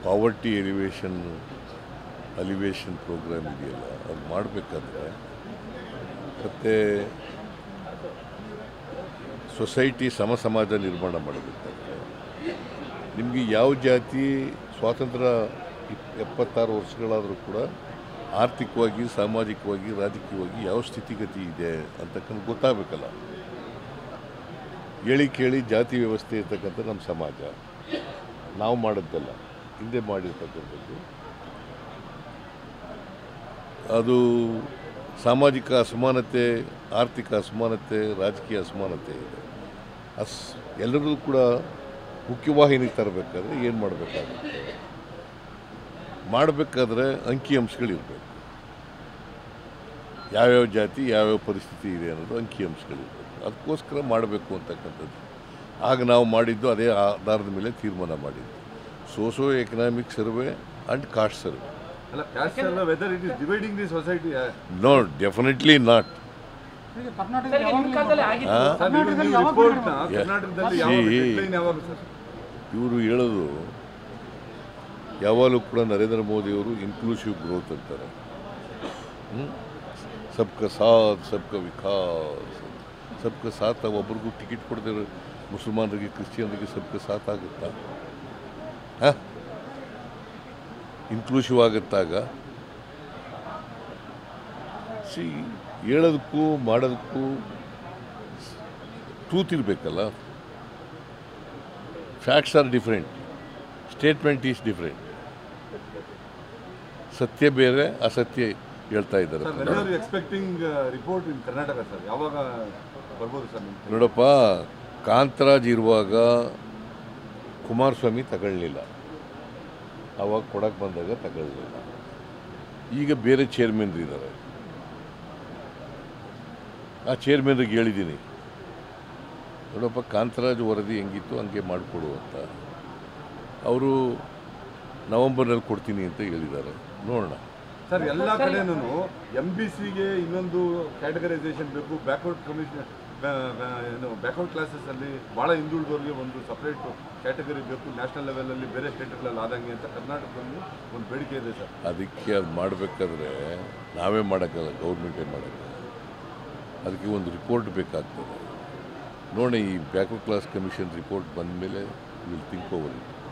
Poverty elevation alleviation program ಇದೆಯಲ್ಲ ಅದು ಮಾಡಬೇಕಾದ್ರೆ ಮತ್ತು ಸೊಸೈಟಿ ಸಮ ಸಮಾಜ ನಿರ್ಮಾಣ ಮಾಡಬೇಕಾದ್ರೆ ನಿಮಗೆ ಯಾವ ಜಾತಿ ಸ್ವಾತಂತ್ರ್ಯ ಇಪ್- ಎಪ್ಪತ್ತಾರು ವರ್ಷಗಳಾದರೂ ಕೂಡ ಆರ್ಥಿಕವಾಗಿ ಸಾಮಾಜಿಕವಾಗಿ ರಾಜಕೀಯವಾಗಿ ಯಾವ ಸ್ಥಿತಿಗತಿ ಇದೆ ಅಂತಕ್ಕಂಥ ಗೊತ್ತಾಗಬೇಕಲ್ಲ ಹೇಳಿ ಕೇಳಿ ಜಾತಿ ವ್ಯವಸ್ಥೆ ಇರ್ತಕ್ಕಂಥ ನಮ್ಮ ಸಮಾಜ ನಾವು ಮಾಡಿದ್ದಲ್ಲ ಹಿಂದೆ ಮಾಡಿರ್ತಕ್ಕಂಥದ್ದು ಅದು ಸಾಮಾಜಿಕ ಅಸಮಾನತೆ ಆರ್ಥಿಕ ಅಸಮಾನತೆ ರಾಜಕೀಯ ಅಸಮಾನತೆ ಇದೆ ಅಸ್ ಎಲ್ಲರೂ ಕೂಡ ಮುಖ್ಯವಾಹಿನಿಗೆ ತರಬೇಕಾದ್ರೆ ಏನು ಮಾಡಬೇಕಾಗುತ್ತೆ ಮಾಡಬೇಕಾದ್ರೆ ಅಂಕಿಅಂಶಗಳಿರಬೇಕು ಯಾವ್ಯಾವ ಜಾತಿ ಯಾವ್ಯಾವ ಪರಿಸ್ಥಿತಿ ಇದೆ ಅನ್ನೋದು ಅಂಕಿಅಂಶಗಳಿರಬೇಕು ಅದಕ್ಕೋಸ್ಕರ ಮಾಡಬೇಕು ಅಂತಕ್ಕಂಥದ್ದು ಆಗ ನಾವು ಮಾಡಿದ್ದು ಅದೇ ಆಧಾರದ ಮೇಲೆ ತೀರ್ಮಾನ ಮಾಡಿದ್ದು socio economic survey and caste survey ಅಲ್ಲ ಕ್ಯಾಸ್ಟ್ ಅಲ್ಲ whether it is dividing the society no definitely not ಈಗ ಕರ್ನಾಟಕದಲ್ಲಿ ಯಾವಾಗ್ಲೂ ಸರ್ ನೀವು ಕರ್ನಾಟಕದಲ್ಲಿ ನೀವು ಯಾವಾಗ ರಿಪೋರ್ಟ್ನ ಕರ್ನಾಟಕದಲ್ಲಿ ಯಾವ See. ಡೆಡ್ಲೈನ್ ಯಾವಾಗ ಸರ್ ಇವರು ಹೇಳೋದು ಯಾವಾಗಲೂ ಕೂಡ ನರೇಂದ್ರ ಮೋದಿಯವರು ಇನ್ಕ್ಲೂಸಿವ್ ಗ್ರೋತ್ ಅಂತಾರೆ ಹ್ಮ್? ಸಬ್ಕ ಸಾಥ್ ಸಬ್ಕ ವಿಕಾಸ್ ಸಬ್ಕ ಸಾಥ್ ಒಬ್ರಿಗೂ ಟಿಕೆಟ್ ಕೊಡದೆ ಮುಸಲ್ಮಾನರಿಗೆ ಕ್ರಿಶ್ಚಿಯನ್ರಿಗೆ ಸಬ್ಕ ಸಾಥ್ ಆಗುತ್ತಾ ಇನ್ಕ್ಲೂಸಿವ್ ಆಗುತ್ತಾಗ ಸಿ ಹೇಳೋದಕ್ಕೂ ಮಾಡೋದಕ್ಕೂ ಟ್ರೂತ್ ಇರಬೇಕಲ್ಲ facts are different statement is different ಸತ್ಯ ಬೇರೆ ಅಸತ್ಯ ಹೇಳ್ತಾ ಇದ್ದಾರೆ sir when are expecting report in Karnataka sir ಯಾವಾಗ ಬರ್ಬೋದು ಸರ್ ನಿಮ್ಗೆ ನೋಡಪ್ಪ ಕಾಂತರಾಜ್ ಇರುವಾಗ ಕುಮಾರಸ್ವಾಮಿ ತಗೊಳ್ಳಿಲ್ಲ ಅವಾಗ ಕೊಡಕ್ಕೆ ಬಂದಾಗ ತಗೊಳ್ಳಿಲ್ಲ ಈಗ ಬೇರೆ ಚೇರ್ಮನ್ರು ಇದ್ದಾರೆ ಆ ಚೇರ್ಮನ್ರಿಗೆ ಹೇಳಿದ್ದೀನಿ ನೋಡಪ್ಪ ಕಾಂತರಾಜ್ ವರದಿ ಹೆಂಗಿತ್ತು ಹಂಗೆ ಮಾಡಿಕೊಡು ಅಂತ ಅವರು ನವಂಬರ್ನಲ್ಲಿ ಕೊಡ್ತೀನಿ ಅಂತ ಹೇಳಿದ್ದಾರೆ ನೋಡೋಣ ಸರ್ ಎಲ್ಲ ಕಡೆನೂ ಎಂ ಬಿ ಸಿಗೆ ಇನ್ನೊಂದು ಕ್ಯಾಟಗರೈಸೇಷನ್ ಬೇಕು ಬ್ಯಾಕ್ವರ್ಡ್ ಕಮಿಷನ್ ಏನು ಬ್ಯಾಕ್ವರ್ಡ್ ಕ್ಲಾಸಸ್ ಅಲ್ಲಿ ಭಾಳ ಹಿಂದುಳಿದವ್ರಿಗೆ ಒಂದು ಸಪ್ರೇಟ್ ಕ್ಯಾಟಗರಿ ಬೇಕು ನ್ಯಾಷನಲ್ ಲೆವೆಲಲ್ಲಿ ಬೇರೆ ಸ್ಟೇಟ್ಗಳಲ್ಲಿ ಆದಂಗೆ ಅಂತ ಕರ್ನಾಟಕದಲ್ಲಿ ಒಂದು ಬೇಡಿಕೆ ಇದೆ ಸರ್ ಅದಕ್ಕೆ ಅದು ಮಾಡಬೇಕಾದ್ರೆ ನಾವೇ ಮಾಡೋಕ್ಕಲ್ಲ ಗೌರ್ಮೆಂಟೇ ಮಾಡೋಕ್ಕಲ್ಲ ಅದಕ್ಕೆ ಒಂದು ರಿಪೋರ್ಟ್ ಬೇಕಾಗ್ತದೆ ನೋಡಿ ಈ ಬ್ಯಾಕ್ವರ್ಡ್ ಕ್ಲಾಸ್ ಕಮಿಷನ್ ರಿಪೋರ್ಟ್ ಬಂದ ಮೇಲೆ ವಿಲ್ ಥಿಂಕ್ ಓವರ್ ಇಟ್